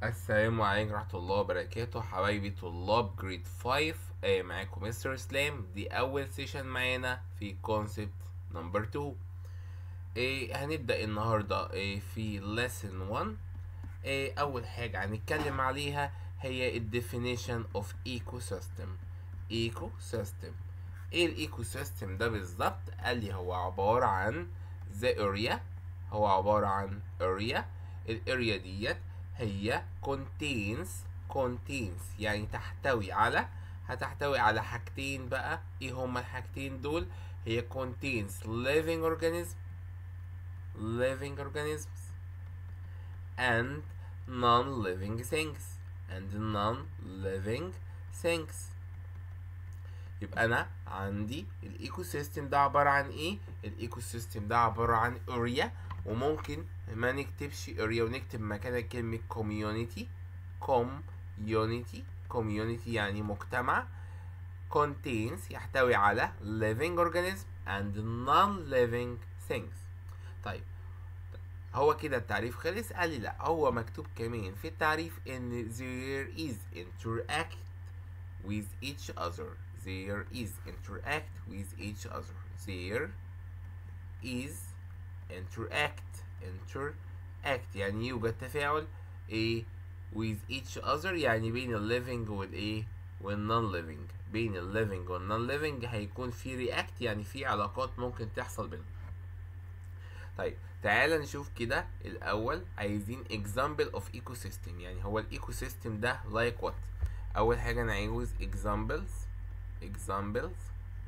السلام عليكم ورحمة الله وبركاته حبايبي طلاب جريد 5 آه معاكم مستر اسلام دي أول سيشن معانا في كونسبت نمبر 2 آه هنبدأ النهاردة آه في lesson 1 آه أول حاجة هنتكلم عليها هي ال definition of ecosystem ecosystem ايه الايكو سيستم ده بالظبط قال لي هو عبارة عن the area هو عبارة عن area الاريا ديت هي contains contains يعني تحتوي على هتحتوي على حاجتين بقى ايه هما الحاجتين دول هي contains living organism living organisms and non-living things and non-living things يبقى انا عندي الايكو سيستم ده عباره عن ايه الايكو سيستم ده عباره عن اريا وممكن ما نكتبش اريا ونكتب مكانها كلمه community community community يعني مجتمع contains يحتوي على living organism and non-living things طيب هو كده التعريف خلص قال لي لا هو مكتوب كمان في التعريف ان there is interact with each other there is interact with each other there is interact interact يعني يوجد تفاعل ايه with each other يعني بين ال living والايه والنون living بين ال living والنون living هيكون في react يعني في علاقات ممكن تحصل بينهم طيب تعال نشوف كده الاول عايزين example of ecosystem يعني هو الايكو سيستم ده like what اول حاجه انا عاوز examples examples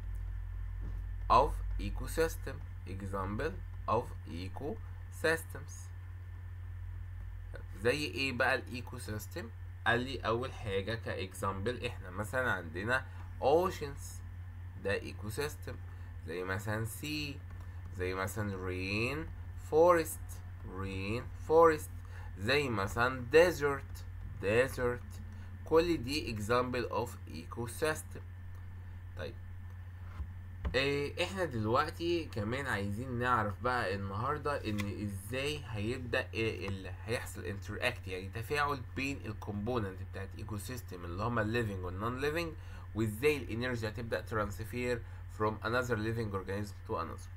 of ecosystem example of ecosystems زي ايه بقى الايكو سيستم قال لي اول حاجه كاكزامبل احنا مثلا عندنا oceans ده ايكو سيستم زي مثلا sea زي مثلا rain forest rain forest زي مثلا desert desert كل دي example of ecosystem طيب إيه احنا دلوقتي كمان عايزين نعرف بقى النهارده ان ازاي هيبدا إيه اللي هيحصل انتراكت يعني تفاعل بين الكومبوننت بتاعت ايكو سيستم اللي هما الليفنج والنون ليفنج وازاي الانرجي هتبدا ترانسفير from another living organism to another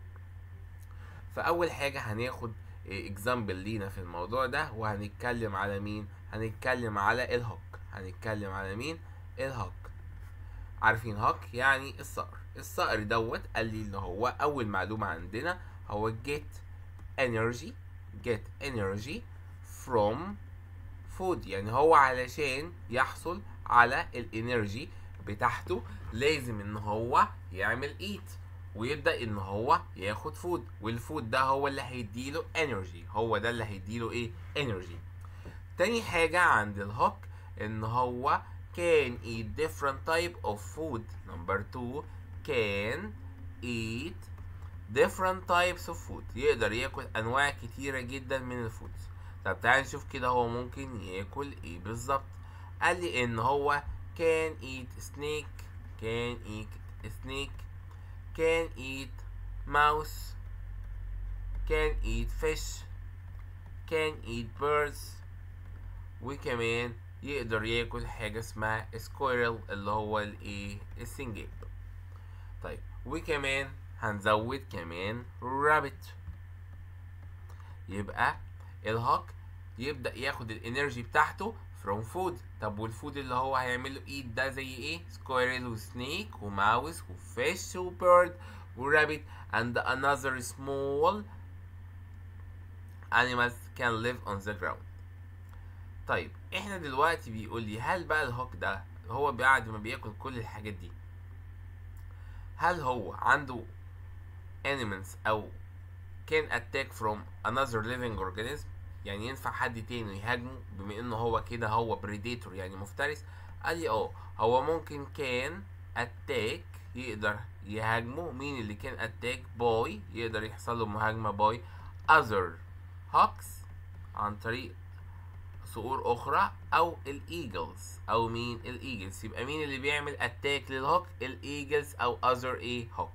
فاول حاجه هناخد اكزامبل لينا في الموضوع ده وهنتكلم على مين هنتكلم على الهوك هنتكلم على مين الهوك عارفين هوك يعني الصقر الصقر دوت قال لي ان هو اول معلومه عندنا هو get energy get energy from food يعني هو علشان يحصل على الانرجي بتاعته لازم ان هو يعمل ايت ويبدا ان هو ياخد فود والفود ده هو اللي هيديله انرجي هو ده اللي هيديله ايه انرجي تاني حاجه عند الهوك ان هو can eat different type of food number two can eat different types of food يقدر ياكل انواع كتيرة جدا من الفود طب تعال نشوف كده هو ممكن ياكل ايه بالظبط قال لي ان هو can eat snake can eat snake can eat mouse can eat fish can eat birds وكمان يقدر ياكل حاجة اسمها سكويرل اللي هو الايه السنجاب طيب وكمان هنزود كمان رابت يبقى الهاك يبدأ ياخد الانرجي بتاعته from food طب والفود اللي هو هيعمل له ايد ده زي ايه سكويرل وسنيك وماوس وفيش وبيرد ورابت and another small animals can live on the ground طيب احنا دلوقتي بيقول لي هل بقى الهوك ده هو بعد ما بياكل كل الحاجات دي هل هو عنده animals او can attack from another living organism يعني ينفع حد تاني يهاجمه بما انه هو كده هو بريديتور يعني مفترس قال لي اه هو ممكن كان اتاك يقدر يهاجمه مين اللي كان اتاك باي يقدر يحصل له مهاجمه باي other hawks عن طريق صقور اخرى او الايجلز او مين الايجلز يبقى مين اللي بيعمل اتاك للهوك الايجلز او اذر ايه هوك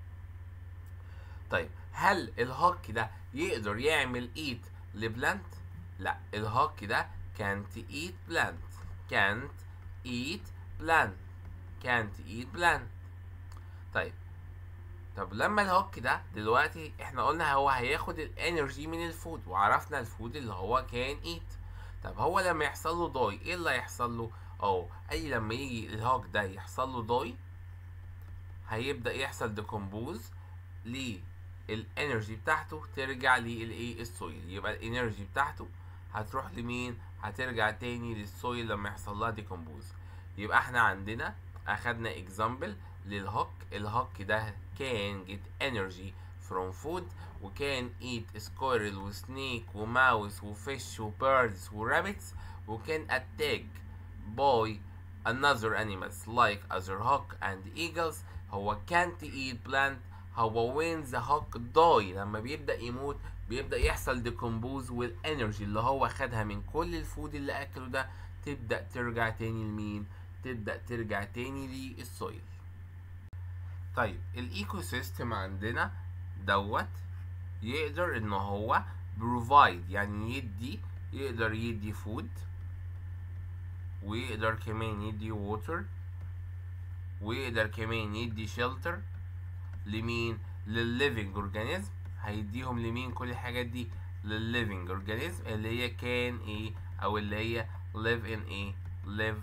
طيب هل الهوك ده يقدر يعمل ايت لبلانت لا الهوك ده can't eat plant can't eat plant can't eat plant طيب طب لما الهوك ده دلوقتي احنا قلنا هو هياخد الانرجي من الفود وعرفنا الفود اللي هو كان ايت طب هو لما يحصل له داي ايه اللي هيحصل له اه اي لما يجي الهوك ده يحصل له داي هيبدا يحصل ديكومبوز للانرجي بتاعته ترجع للايه السويل يبقى الانرجي بتاعته هتروح لمين هترجع تاني للسويل لما يحصل لها ديكومبوز يبقى احنا عندنا اخدنا اكزامبل للهوك الهوك ده كان get energy from food وكان eat squirrel وسنيك وماوس وفيش وبيردز ورابتس وكان attack by another animals like other hawk and eagles هو can't eat plant هو when the hawk die لما بيبدأ يموت بيبدأ يحصل decompose والانرجي اللي هو خدها من كل الفود اللي اكله ده تبدأ ترجع تاني لمين تبدأ ترجع تاني للسويل طيب الايكو سيستم عندنا دوت يقدر ان هو provide يعني يدي يقدر يدي فود ويقدر كمان يدي ووتر ويقدر كمان يدي شيلتر لمين للليفينج اورجانيزم هيديهم لمين كل الحاجات دي للليفينج اورجانيزم اللي هي كان ايه او اللي هي live in ايه live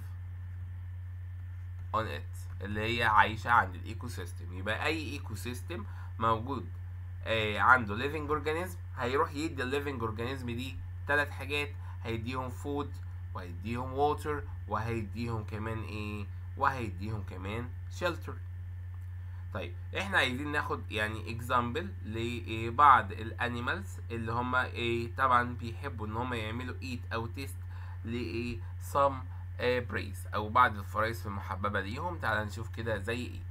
on it اللي هي عايشة عند الايكو سيستم يبقى اي ايكو سيستم موجود آه عنده living organism هيروح يدي الليفنج اورجانيزم دي ثلاث حاجات هيديهم فود وهيديهم ووتر وهيديهم كمان ايه وهيديهم كمان شيلتر طيب احنا عايزين ناخد يعني اكزامبل لبعض الانيمالز اللي هم ايه طبعا بيحبوا ان هم يعملوا ايت او تيست لايه some بريز او بعض الفرايس المحببة ليهم تعال نشوف كده زي ايه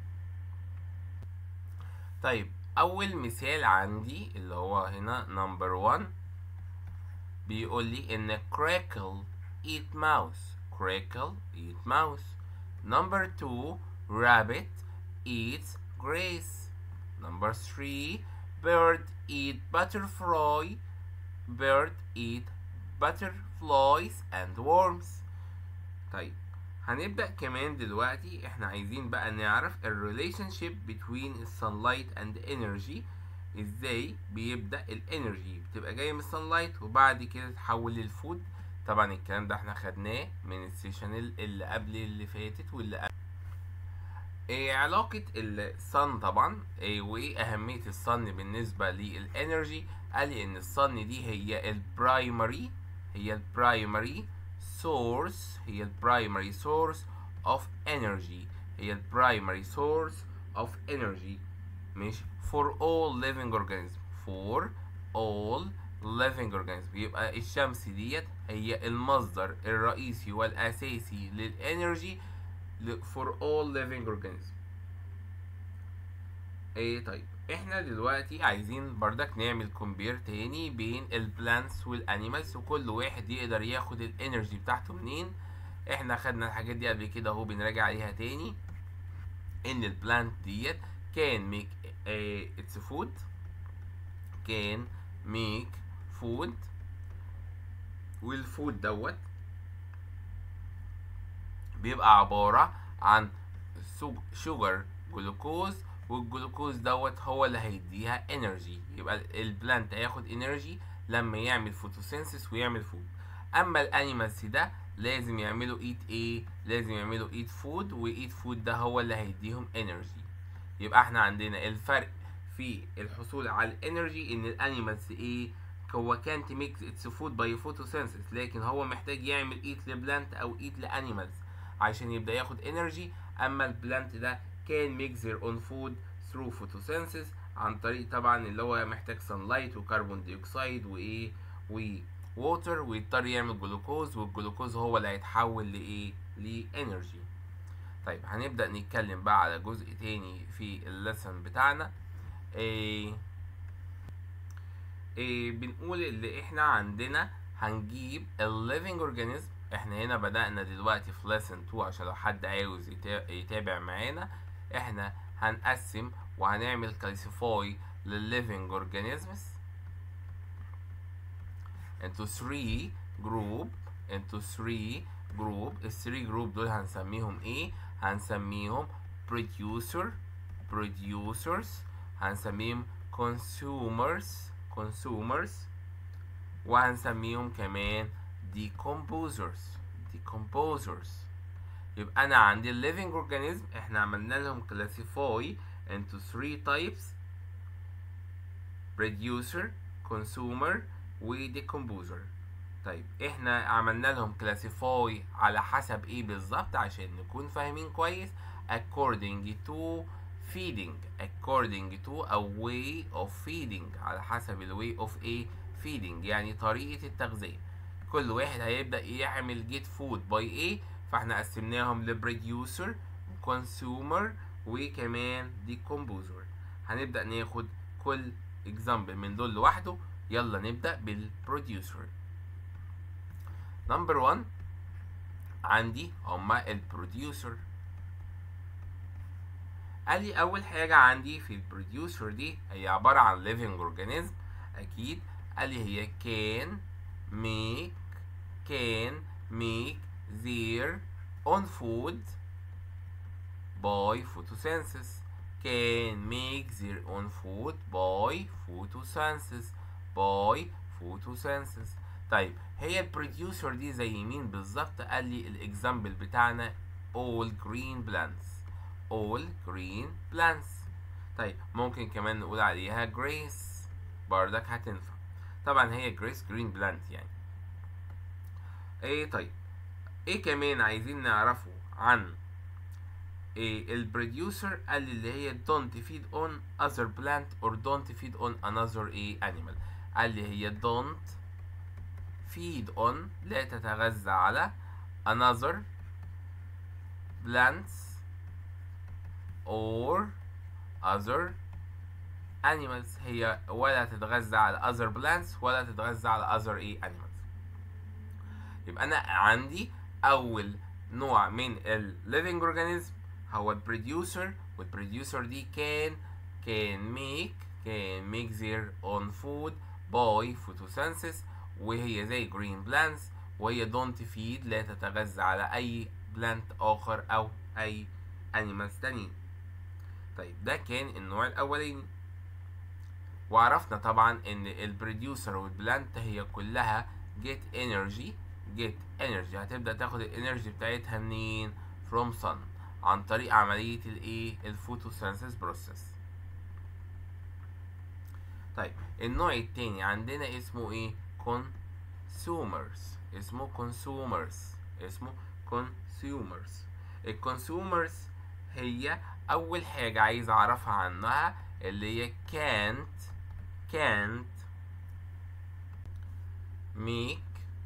طيب اول مثال عندي اللي هو هنا نمبر 1 بيقول لي ان crackle eat mouse crackle eat mouse number 2 rabbit eats grass number 3 bird eat butterfly bird eat butterflies and worms طيب هنبدأ كمان دلوقتي احنا عايزين بقى نعرف الريليشن شيب between السانلايت اند انرجي ازاي بيبدأ الانرجي بتبقى جاية من السانلايت وبعد كده تتحول للفود طبعا الكلام ده احنا خدناه من السيشن اللي قبل اللي فاتت واللي قبل ايه علاقة الصن طبعا ايه وايه اهمية الصن بالنسبة للانرجي قال لي ان الصن دي هي البرايمري هي البرايمري source هي ال primary source of energy هي ال primary source of energy مش for all living organisms for all living organisms يبقى الشمس ديت هي المصدر الرئيسي والأساسي للانرجي for all living organisms ايه طيب احنا دلوقتي عايزين بردك نعمل كومبير تاني بين البلانتس والانيمالز وكل واحد يقدر ياخد الانرجي بتاعته منين احنا خدنا الحاجات دي قبل كده اهو بنراجع عليها تاني ان البلانت ديت كان ميك اتس فود كان ميك فود والفود دوت بيبقى عبارة عن شوجر جلوكوز والجلوكوز دوت هو اللي هيديها انرجي يبقى البلانت هياخد انرجي لما يعمل فوتوسينثيس ويعمل فود اما الانيمالز ده لازم يعملوا ايت ايه لازم يعملوا ايت فود وايت فود ده هو اللي هيديهم انرجي يبقى احنا عندنا الفرق في الحصول على الانرجي ان الانيمالز ايه هو كانت ميكس اتس فود باي فوتوسينثيس لكن هو محتاج يعمل ايت لبلانت او ايت لانيمالز عشان يبدا ياخد انرجي اما البلانت ده كان ميكس their own food through photosynthesis عن طريق طبعا اللي هو محتاج sunlight وكربون ديوكسيد وايه ووتر ويضطر يعمل جلوكوز والجلوكوز هو اللي هيتحول لايه لانرجي طيب هنبدا نتكلم بقى على جزء تاني في اللسن بتاعنا إيه إيه بنقول اللي احنا عندنا هنجيب الليفينج اورجانيزم احنا هنا بدأنا دلوقتي في لسن 2 عشان لو حد عاوز يتابع معانا احنا هنقسم وهنعمل كالسيفاي للليفينج اورجانيزمز into three group into three group ال three group دول هنسميهم ايه هنسميهم producer producers هنسميهم consumers consumers وهنسميهم كمان decomposers decomposers يبقى انا عندي ال living organism احنا عملنا لهم classify into three types producer consumer و decomposer طيب احنا عملنا لهم classify على حسب ايه بالظبط عشان نكون فاهمين كويس according to feeding according to a way of feeding على حسب ال way of a feeding يعني طريقة التغذية كل واحد هيبدأ يعمل get food by ايه فاحنا قسمناهم لبروديوسر consumer وكمان decomposer هنبدأ ناخد كل example من دول لوحده يلا نبدأ بالبروديوسر نمبر 1 عندي هما البروديوسر قال لي اول حاجة عندي في البروديوسر دي هي عبارة عن living organism اكيد قال لي هي can make can make their own food by photosynthesis can make their own food by photosynthesis by photosynthesis طيب هي البروديوسر دي زي مين بالظبط قال لي الاكزامبل بتاعنا all green plants all green plants طيب ممكن كمان نقول عليها جريس بردك هتنفع طبعا هي جريس جرين بلانت يعني ايه طيب ايه كمان عايزين نعرفه عن إيه البروديوسر قال لي اللي هي don't feed on other plant or don't feed on another ايه animal قال لي هي don't feed on لا تتغذى على another plants or other animals هي ولا تتغذى على other plants ولا تتغذى على other ايه animals يبقى انا عندي اول نوع من ال living organism هو ال producer وال producer دي can can make can make their own food by photosynthesis وهي زي green plants وهي don't feed لا تتغذى على اي plant اخر او اي animals تانيين طيب ده كان النوع الاولاني وعرفنا طبعا ان البروديوسر والبلانت هي كلها get energy get energy هتبدأ تاخد الانرجي بتاعتها منين from sun عن طريق عملية الايه الفوتوسينثيس بروسيس طيب النوع التاني عندنا اسمه ايه consumers اسمه consumers اسمه consumers الكونسيومرز هي اول حاجة عايز اعرفها عنها اللي هي can't can't make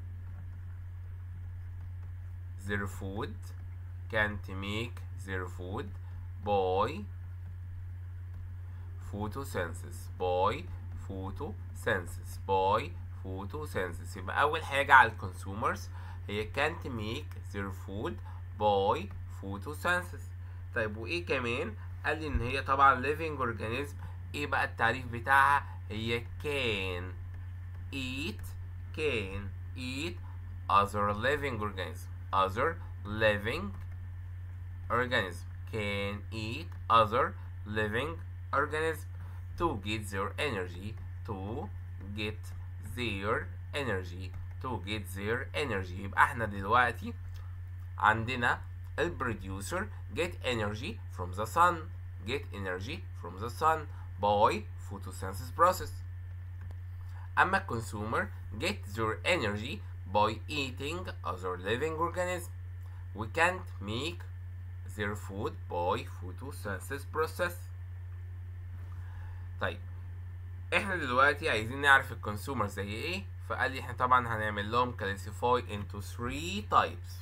their food can't make their food by photosynthesis by photosynthesis by photosynthesis يبقى أول حاجة على الكونسيومرز هي can't make their food by photosynthesis طيب وإيه كمان؟ قال لي إن هي طبعا living organism إيه بقى التعريف بتاعها؟ هي can eat can eat other living organism other living organism can eat other living organism to get their energy to get their energy to get their energy يبقى احنا دلوقتي عندنا البروديوسر get energy from the sun get energy from the sun by photosynthesis process أما consumer get their energy by eating other living organisms we can't make their food by photosynthesis process طيب احنا دلوقتي عايزين نعرف الكونسيومر زي ايه فقال لي احنا طبعا هنعمل لهم classify into three types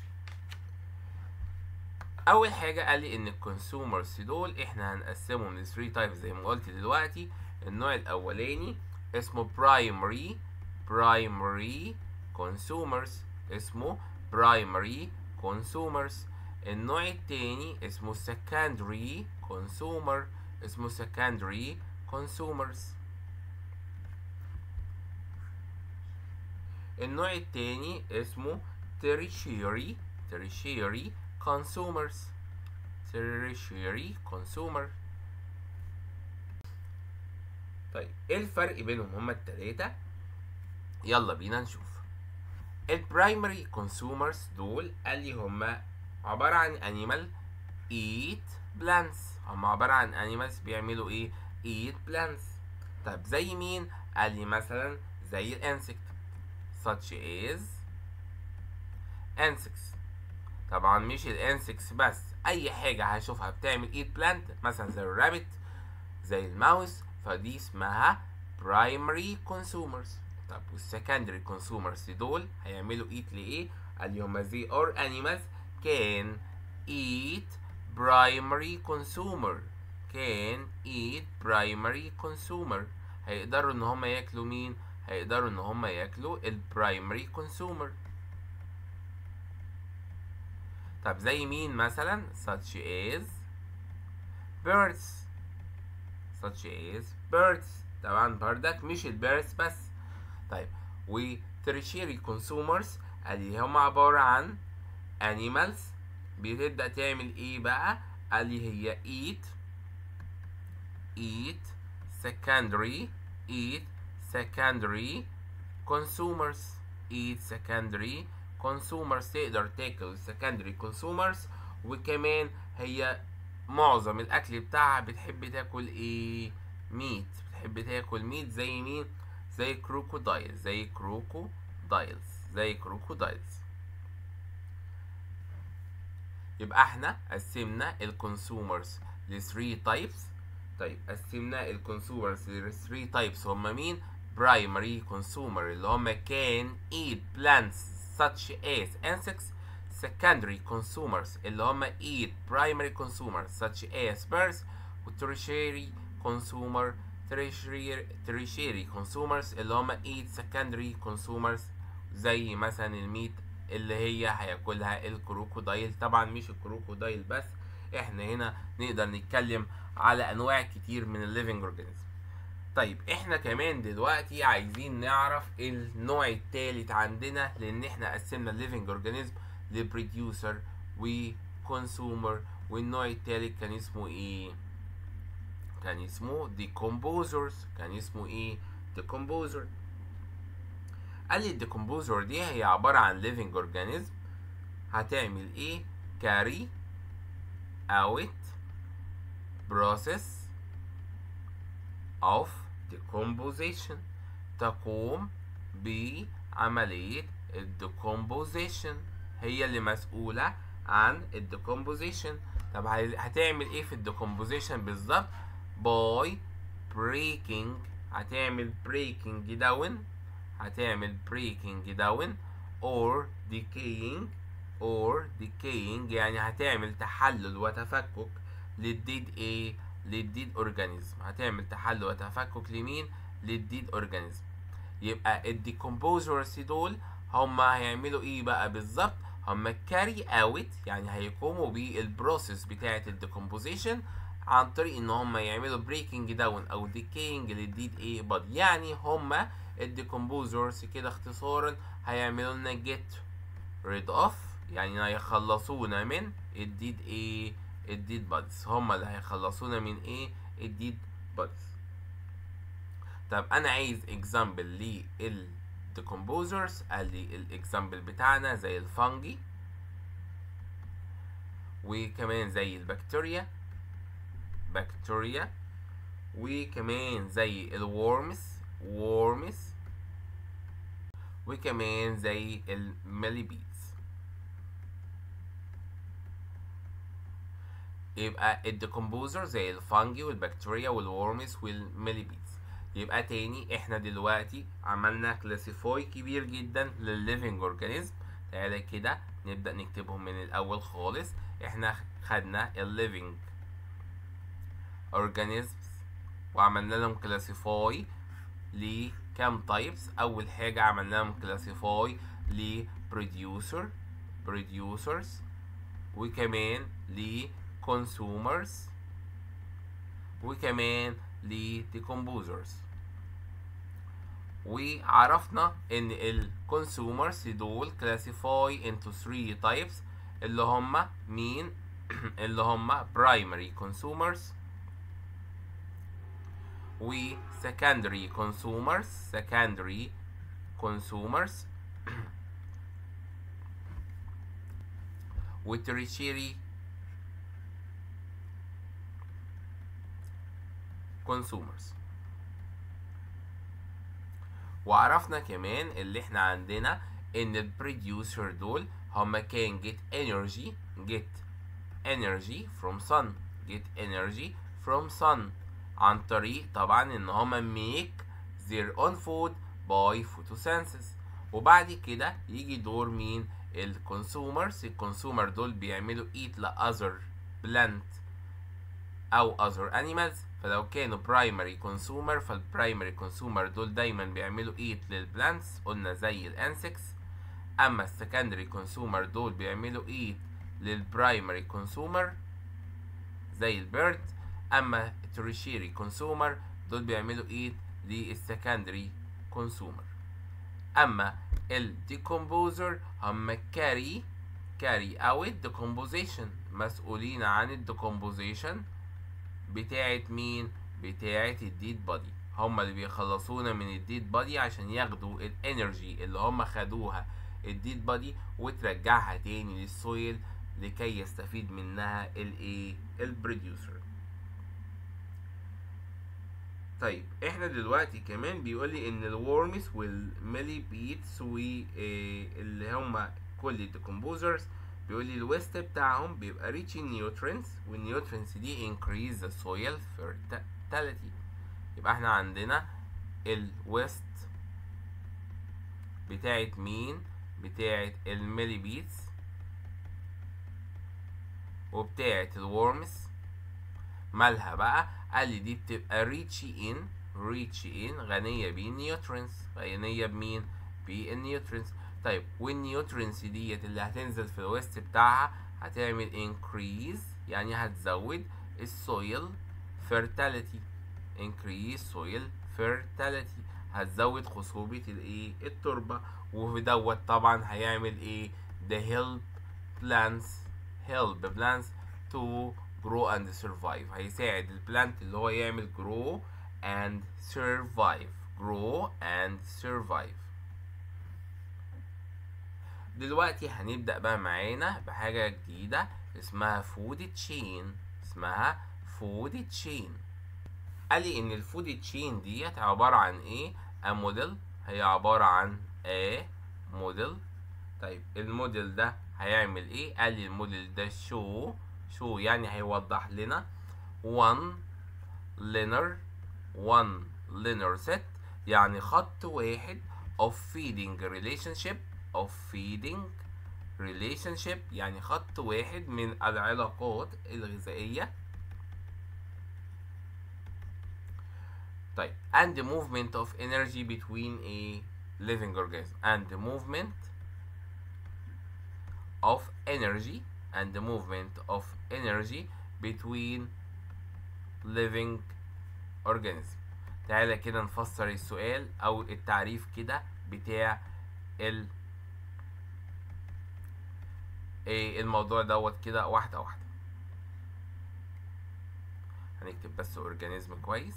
اول حاجه قال لي ان الكونسيومرز دول احنا هنقسمهم ل 3 types زي ما قلت دلوقتي النوع الاولاني اسمه primary primary consumers اسمه primary consumers النوع التاني اسمه secondary consumer اسمه secondary consumers النوع التاني اسمه tertiary tertiary consumers tertiary consumer طيب ايه الفرق بينهم هما التلاتة يلا بينا نشوف البرايمري كونسيومرز دول قال لي هما عبارة عن animal eat plants هما عبارة عن animals بيعملوا ايه eat plants طب زي مين قال لي مثلا زي الانسكت such as insects طبعا مش الانسكس بس اي حاجة هشوفها بتعمل ايت بلانت مثلا زي الرابت زي الماوس فدي اسمها primary consumers طب والسكندري consumers دول هيعملوا ايت لايه قال لي هما they are animals can eat primary consumer can eat primary consumer هيقدروا ان هما ياكلوا مين هيقدروا ان هما ياكلوا البرايمري consumer طب زي مين مثلا such as birds such as birds طبعا بردك مش البيردز بس طيب و tertiary consumers اللي هم عبارة عن animals بتبدأ تعمل ايه بقى اللي هي eat eat secondary eat secondary consumers eat secondary consumers تقدر تاكل secondary consumers وكمان هي معظم الاكل بتاعها بتحب تاكل ايه ميت بتحب تاكل ميت زي مين زي كروكودايل زي كروكودايلز زي كروكودايلز يبقى احنا قسمنا الكونسومرز ل 3 تايبس طيب قسمنا الكونسومرز ل 3 تايبس هم مين primary consumer اللي هم can eat plants such as insects secondary consumers اللي هم eat primary consumers such as birds و tertiary consumer tertiary, tertiary consumers اللي هم eat secondary consumers زي مثلا الميت اللي هي هياكلها الكروكودايل طبعا مش الكروكودايل بس احنا هنا نقدر نتكلم على انواع كتير من الليفنج اورجانيزم طيب احنا كمان دلوقتي عايزين نعرف النوع التالت عندنا لان احنا قسمنا الليفنج اورجانيزم لبروديوسر وكونسومر والنوع التالت كان اسمه ايه كان اسمه decomposers كان اسمه ايه decomposer قال لي الديكمبوزر دي هي عبارة عن living organism هتعمل ايه carry out process of decomposition تقوم بعملية الديكمبوزيشن هي اللي مسؤولة عن الديكمبوزيشن طب هتعمل ايه في الديكمبوزيشن بالظبط by breaking هتعمل breaking down هتعمل breaking down or decaying or decaying يعني هتعمل تحلل وتفكك للديد ايه للديد اورجانيزم هتعمل تحلل وتفكك لمين للديد اورجانيزم يبقى الديكمبوزرز دول هم هيعملوا ايه بقى بالظبط هم كاري اوت يعني هيقوموا بالبروسيس بتاعه الديكمبوزيشن عن طريق ان هم يعملوا بريكنج داون او ديكينج للديد ايه بادي يعني هم الديكمبوزرز كده اختصارا هيعملوا لنا جيت ريد اوف يعني هيخلصونا من الديد ايه الديد بادز هم اللي هيخلصونا من ايه الديد بادز طب انا عايز اكزامبل للديكمبوزرز قال لي الاكزامبل بتاعنا زي الفانجي وكمان زي البكتيريا بكتيريا وكمان زي الورمز وورمز وكمان زي الميليبيدز يبقى الديكمبوزر زي الفانجي والبكتيريا والورمز والميليبيدز يبقى تاني احنا دلوقتي عملنا كلاسيفاي كبير جدا للليفنج اورجانيزم تعالى كده نبدأ نكتبهم من الأول خالص احنا خدنا الليفنج organisms وعملنا لهم كلاسيفاي لكام تايبس اول حاجه عملنا لهم كلاسيفاي ل producer producers وكمان ل consumers وكمان ل decomposers وعرفنا ان الكونسيومرز دول classify into three types اللي هم مين اللي هم primary consumers و secondary consumers secondary consumers و tertiary consumers وعرفنا كمان اللي احنا عندنا ان البروديوسر دول هما كان get energy get energy from sun get energy from sun عن طريق طبعا ان هما make their own food by photosynthesis وبعد كده يجي دور مين الكونسومرز الكونسومر دول بيعملوا eat ل other plant او other animals فلو كانوا primary consumer فالبرايمري consumer دول دايما بيعملوا eat للبلانتس قلنا زي الانسكس اما السكندري consumer دول بيعملوا eat للبرايمري consumer زي البيرد اما التريشيري consumer دول بيعملوا eat للسكندري consumer اما الديكومبوزر هم carry carry out decomposition مسؤولين عن الديكومبوزيشن بتاعت مين بتاعت الديد بادي هما اللي بيخلصونا من الديد بادي عشان ياخدوا الانرجي اللي هما خدوها الديد بادي وترجعها تاني للسويل لكي يستفيد منها الايه البروديوسر طيب احنا دلوقتي كمان بيقول لي ان الورمز والميلي بيتس واللي هما كل الديكومبوزرز بيقول لي الويست بتاعهم بيبقى rich in nutrients والنيوترينز دي increase the soil fertility يبقى احنا عندنا الويست بتاعت مين بتاعت الميلي بيتس وبتاعت الورمز مالها بقى قال لي دي بتبقى rich in rich in غنية بالنيوترينز غنية بمين بالنيوترينز طيب والنيوترينز ديت اللي هتنزل في الويست بتاعها هتعمل increase يعني هتزود السويل fertility increase soil fertility هتزود خصوبة الايه التربة ودوت طبعا هيعمل ايه ده help plants help plants to grow and survive هيساعد البلانت اللي هو يعمل grow and survive grow and survive دلوقتي هنبدأ بقى معانا بحاجة جديدة اسمها فود تشين اسمها فود تشين قال لي ان الفود تشين ديت عبارة عن ايه a موديل هي عبارة عن a موديل طيب الموديل ده هيعمل ايه قال لي الموديل ده شو شو يعني هيوضح لنا one linear one linear set يعني خط واحد of feeding relationship of feeding relationship يعني خط واحد من العلاقات الغذائية طيب and the movement of energy between a living organism and the movement of energy and the movement of energy between living organism تعالى كده نفسر السؤال او التعريف كده بتاع ال ايه الموضوع دوت كده واحدة واحدة هنكتب بس اورجانيزم كويس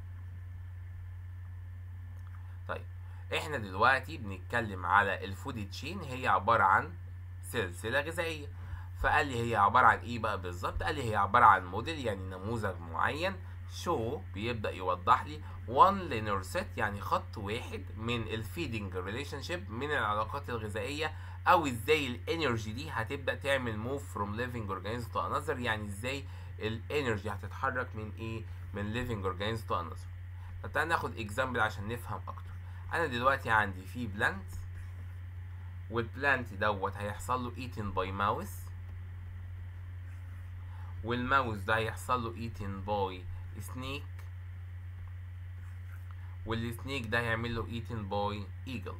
طيب احنا دلوقتي بنتكلم على الفود تشين هي عبارة عن سلسلة غذائية فقال لي هي عبارة عن ايه بقى بالظبط قال لي هي عبارة عن موديل يعني نموذج معين شو بيبدأ يوضح لي one linear set يعني خط واحد من الفيدنج ريليشن شيب من العلاقات الغذائية او ازاي الانرجي دي هتبدأ تعمل موف فروم living organism to another يعني ازاي الانرجي هتتحرك من ايه من living organism to another طب تعالى ناخد اكزامبل عشان نفهم اكتر انا دلوقتي عندي في بلانت والبلانت دوت هيحصل له eaten by mouse والماوس ده هيحصل له eaten by snake والسنيك ده هيعمل له eaten by eagle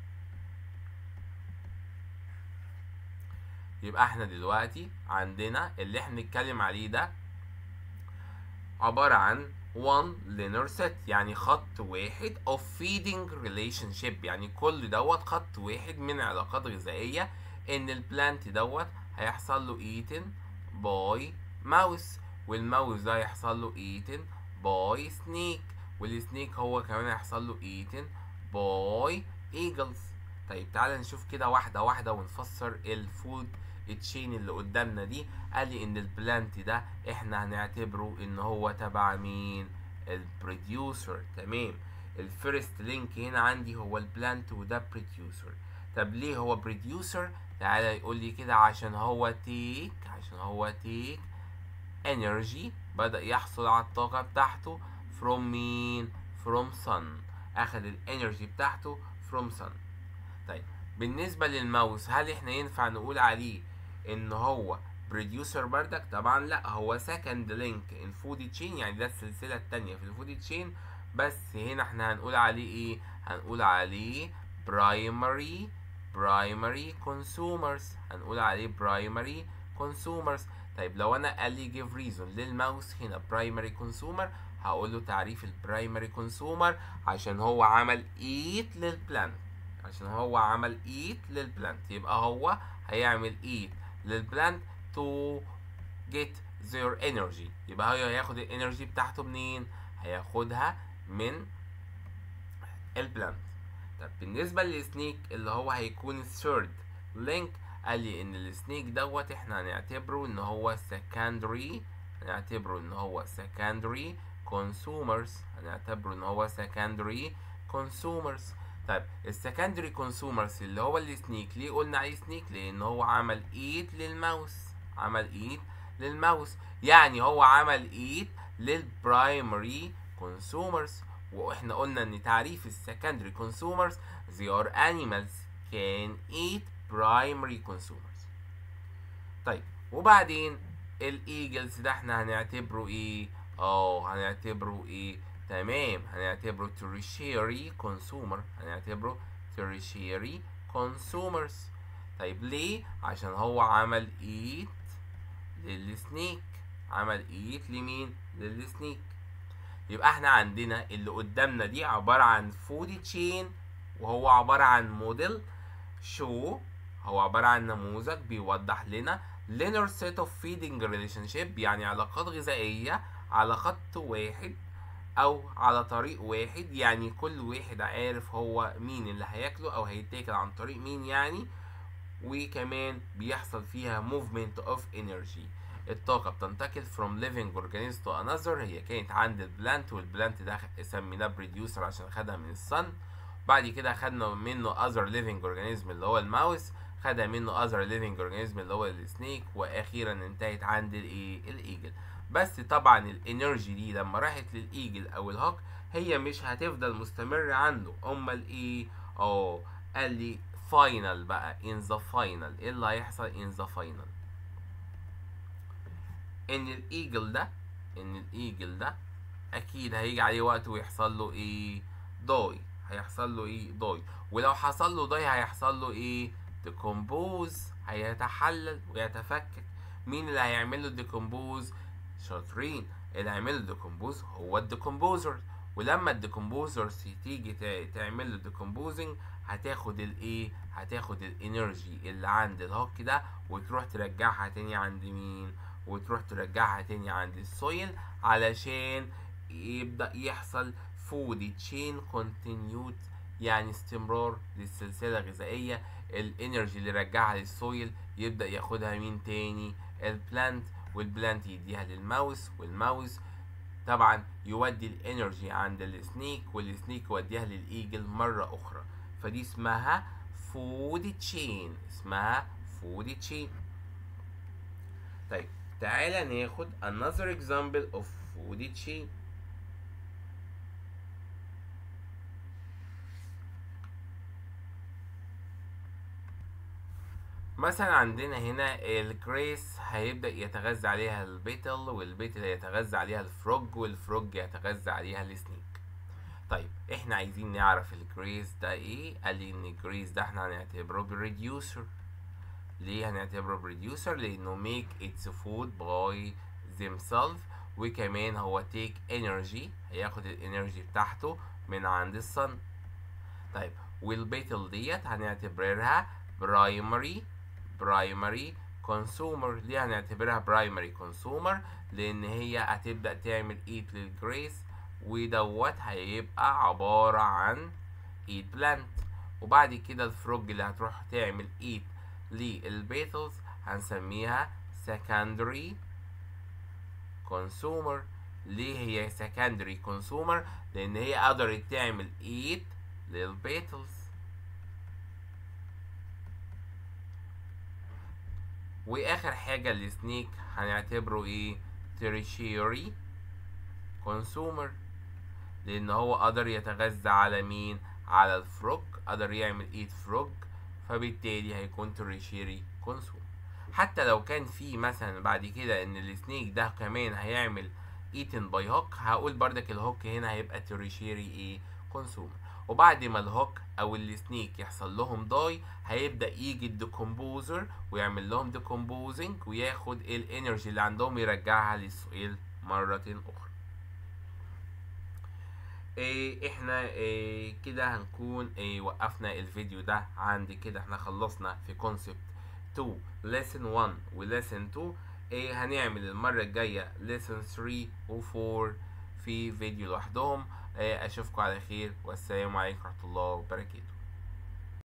يبقى احنا دلوقتي عندنا اللي احنا بنتكلم عليه ده عبارة عن one linear set يعني خط واحد of feeding relationship يعني كل دوت خط واحد من علاقات غذائية ان البلانت دوت هيحصل له eaten by mouse والماوس ده هيحصل له eaten by snake والسنيك هو كمان هيحصل له eaten by eagles طيب تعالى نشوف كده واحدة واحدة ونفسر الفود التشين اللي قدامنا دي قال لي ان البلانت ده احنا هنعتبره ان هو تبع مين البروديوسر تمام الفيرست لينك هنا عندي هو البلانت وده بروديوسر طب ليه هو بروديوسر تعالى يقول لي كده عشان هو تيك عشان هو تيك انرجي بدأ يحصل على الطاقة بتاعته from مين from sun اخد الانرجي بتاعته from sun طيب بالنسبة للماوس هل احنا ينفع نقول عليه ان هو بروديوسر بردك طبعا لا هو سكند لينك الفود تشين يعني ده السلسلة التانية في الفود تشين بس هنا احنا هنقول عليه ايه هنقول عليه primary primary consumers هنقول عليه primary consumers طيب لو انا قال لي give reason للماوس هنا primary consumer هقول له تعريف البرايمري كونسومر عشان هو عمل eat للبلانت عشان هو عمل eat للبلانت يبقى هو هيعمل eat للبلانت to get their energy يبقى هو هياخد الانرجي بتاعته منين هياخدها من البلانت طب بالنسبة للسنيك اللي هو هيكون الثيرد لينك قال لي ان السنيك دوت احنا هنعتبره ان هو secondary هنعتبره ان هو secondary consumers هنعتبره ان هو secondary consumers طيب السكندري كونسومرز اللي هو السنيك ليه قلنا عليه سنيك لان هو عمل ايد للماوس عمل ايد للماوس يعني هو عمل ايد للبرايمري كونسومرز واحنا قلنا ان تعريف السكندري كونسومرز they are animals can eat primary consumers طيب وبعدين الايجلز ده احنا هنعتبره ايه اه هنعتبره ايه تمام هنعتبره tertiary consumer هنعتبره tertiary consumers طيب ليه عشان هو عمل ايت للسنيك عمل ايت لمين للسنيك يبقى احنا عندنا اللي قدامنا دي عبارة عن فود تشين وهو عبارة عن موديل شو هو عبارة عن نموذج بيوضح لنا linear set of feeding relationship يعني علاقات غذائية على خط واحد او على طريق واحد يعني كل واحد عارف هو مين اللي هياكله او هيتاكل عن طريق مين يعني وكمان بيحصل فيها movement of energy الطاقة بتنتقل from living organism to another هي كانت عند البلانت والبلانت ده سميناه producer عشان خدها من الصن بعد كده خدنا منه other living organism اللي هو الماوس خدها منه other living organism اللي هو السنيك واخيرا انتهت عند الايه الايجل بس طبعا الانرجي دي لما راحت للايجل او الهوك هي مش هتفضل مستمرة عنده امال ايه اه قال لي فاينل بقى in the final ايه اللي هيحصل in the final ان الايجل ده ان الايجل ده اكيد هيجي عليه وقت ويحصل له ايه ضاي هيحصل له ايه ضاي ولو حصل له ضاي هيحصل له ايه ديكومبوز هيتحلل ويتفكك مين اللي هيعمل له ديكومبوز شاطرين اللي هيعمل له ديكومبوز هو الديكومبوزر ولما الديكومبوزرز تيجي تعمل له ديكومبوزنج هتاخد الايه هتاخد الانرجي اللي عند الهوك ده وتروح ترجعها تاني عند مين وتروح ترجعها تاني عند السويل علشان يبدأ يحصل فود تشين كونتينيوت يعني استمرار للسلسلة الغذائية الانرجي اللي رجعها للسويل يبدأ ياخدها مين تاني البلانت والبلانت يديها للماوس والماوس طبعا يودي الانرجي عند السنيك والسنيك يوديها للايجل مرة اخرى فدي اسمها فود تشين اسمها فود تشين طيب تعالى ناخد another example of food chain مثلا عندنا هنا الجريس هيبدأ يتغذى عليها البيتل والبيتل يتغذى عليها الفروج والفروج يتغذى عليها السنيك طيب احنا عايزين نعرف الجريس ده ايه قال لي ان الجريس ده احنا هنعتبره بريديوسر ليه هنعتبره بروديوسر لانه make its food by themselves وكمان هو take energy هياخد الانرجي بتاعته من عند الصن طيب والبيتل ديت هنعتبرها primary primary consumer ليه هنعتبرها primary consumer لان هي هتبدأ تعمل eat للجريس ودوت هيبقى عبارة عن eat plant وبعد كده الفروج اللي هتروح تعمل eat للبيتلز هنسميها secondary consumer ليه هي secondary consumer لان هي قدرت تعمل eat للبيتلز واخر حاجة السنيك هنعتبره ايه tertiary consumer لان هو قدر يتغذى على مين على الفروج قدر يعمل ايت فروج فبالتالي هيكون tertiary consumer حتى لو كان في مثلا بعد كده ان السنيك ده كمان هيعمل ايتن باي هوك هقول بردك الهوك هنا هيبقى tertiary ايه consumer وبعد ما الهوك او السنيك يحصل لهم داي هيبدا يجي الديكومبوزر ويعمل لهم ديكومبوزنج وياخد الانرجي اللي عندهم يرجعها للسؤال مره اخرى إيه احنا إيه كده هنكون إيه وقفنا الفيديو ده عند كده احنا خلصنا في كونسبت 2 lesson 1 و lesson 2 إيه هنعمل المرة الجاية lesson 3 و 4 في فيديو لوحدهم إيه اشوفكم على خير والسلام عليكم ورحمة الله وبركاته